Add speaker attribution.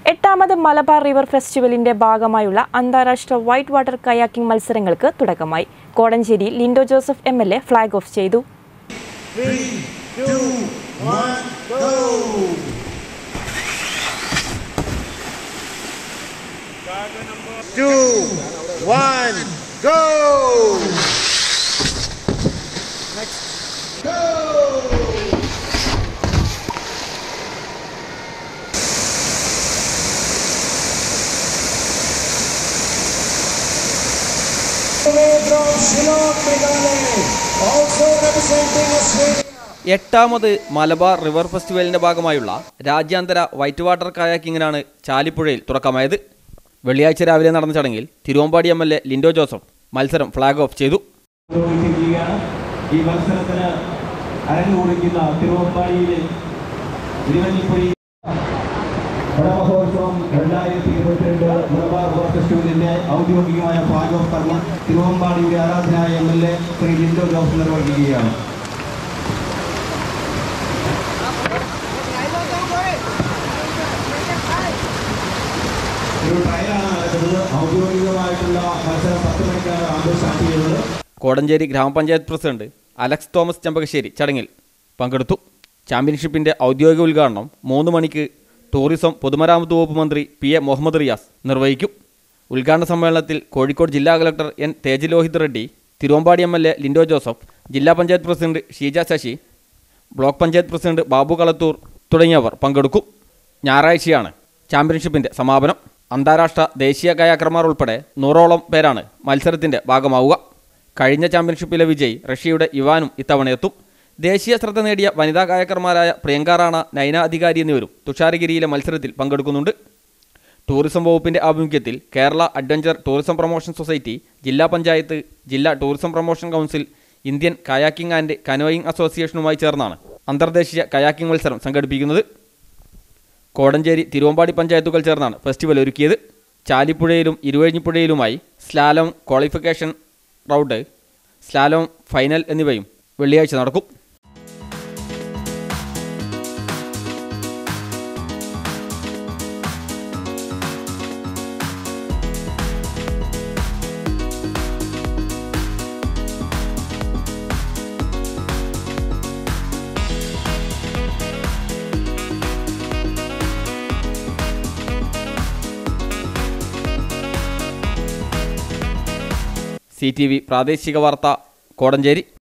Speaker 1: എട്ടാമത് മലബാർ റിവർ ഫെസ്റ്റിവലിന്റെ ഭാഗമായുള്ള അന്താരാഷ്ട്ര വൈറ്റ് വാട്ടർ കയാക്കിംഗ് മത്സരങ്ങൾക്ക് തുടക്കമായി Kodanchery Linto Joseph M L A flag off ചെയ്തു
Speaker 2: two, one, go!
Speaker 3: from Shillong, Meghalaya, also representing Australia.
Speaker 4: എട്ടാമത് മലബാർ റിവർ ഫെസ്റ്റിവലിന്റെ ഭാഗമായുള്ള രാജ്യാന്തര വൈറ്റ് വാട്ടർ കയാക്കിങ്ങിനാണ് ചാലിപ്പുഴയിൽ തുടക്കമായത് വെള്ളിയാഴ്ച രാവിലെ നടന്ന ചടങ്ങിൽ Thiruvambady M L A Linto Joseph മത്സരം ഫ്ളാഗ് ഓഫ് ചെയ്തു
Speaker 5: പുരോഗമിക്കുകയാണ് ഈ മത്സരത്തിന് അരങ്ങുകുറിക്കുന്ന തിരുവമ്പാടിയിലെ തിരുവല്ലിപ്പുഴി പടമഹോത്സവം രണ്ടായിരത്തി ഇരുപത്തിരണ്ട് മലബാർ റിവർ ഫെസ്റ്റിവലിന്റെ ഔദ്യോഗികമായ ഫ്ലാഗ് ഓഫ് കർമ്മം തിരുവമ്പാടിയുടെ ആരാധനായ M L A Shri Linto Jose നിർവഹിക്കുകയാണ് ഒരു ട്രയലാണ് നടക്കുന്നത് ഔദ്യോഗികമായിട്ടുള്ള മത്സരം പത്ത് മണിക്കാണ് ആദ്യം സ്റ്റാർട്ട് ചെയ്യുന്നത്
Speaker 4: കോടഞ്ചേരി ഗ്രാമപഞ്ചായത്ത് പ്രസിഡന്റ് അലക്സ് തോമസ് ചെമ്പകശ്ശേരി ചടങ്ങിൽ പങ്കെടുത്തു ചാമ്പ്യൻഷിപ്പിന്റെ ഔദ്യോഗിക ഉദ്ഘാടനം മൂന്ന് മണിക്ക് ടൂറിസം പൊതുമരാമത്ത് വകുപ്പ് മന്ത്രി പി എ മുഹമ്മദ് റിയാസ് നിർവഹിക്കും ഉദ്ഘാടന സമ്മേളനത്തിൽ കോഴിക്കോട് ജില്ലാ collector N Tejlohit Reddy Thiruvambady M L A Linto Joseph ജില്ലാ panchayat president Sheeja Sasi block panchayat president Babu Kalathur തുടങ്ങിയവർ പങ്കെടുക്കും ഞായറാഴ്ചയാണ് ചാമ്പ്യൻഷിപ്പിന്റെ സമാപനം അന്താരാഷ്ട്ര ദേശീയ കയാക്കർമാർ ഉൾപ്പെടെ നൂറോളം പേരാണ് മത്സരത്തിന്റെ ഭാഗമാവുക കഴിഞ്ഞ ചാമ്പ്യൻഷിപ്പിലെ വിജയി റഷ്യയുടെ ഇവാനും ഇത്തവണ എത്തും ദേശീയ ശ്രദ്ധ നേടിയ വനിതാ കായക്കർമാരായ പ്രിയങ്ക റാണ നൈന അധികാരി എന്നിവരും തുഷാരഗിരിയിലെ മത്സരത്തിൽ പങ്കെടുക്കുന്നുണ്ട് ടൂറിസം വകുപ്പിന്റെ ആഭിമുഖ്യത്തിൽ Kerala adventure tourism promotion society ജില്ലാ പഞ്ചായത്ത് ജില്ലാ tourism promotion council Indian kayaking and canoeing അസോസിയേഷനുമായി ചേർന്നാണ് അന്തർദേശീയ കയാക്കിംഗ് മത്സരം സംഘടിപ്പിക്കുന്നത് കോടഞ്ചേരി തിരുവമ്പാടി പഞ്ചായത്തുകൾ ചേർന്നാണ് ഫെസ്റ്റിവൽ ഒരുക്കിയത് ചാലിപ്പുഴയിലും ഇരുവഴിഞ്ഞിപ്പുഴയിലുമായി slalom qualification round slalom final എന്നിവയും വെള്ളിയാഴ്ച നടക്കും സി ടി വി പ്രാദേശിക വാർത്ത കോടഞ്ചേരി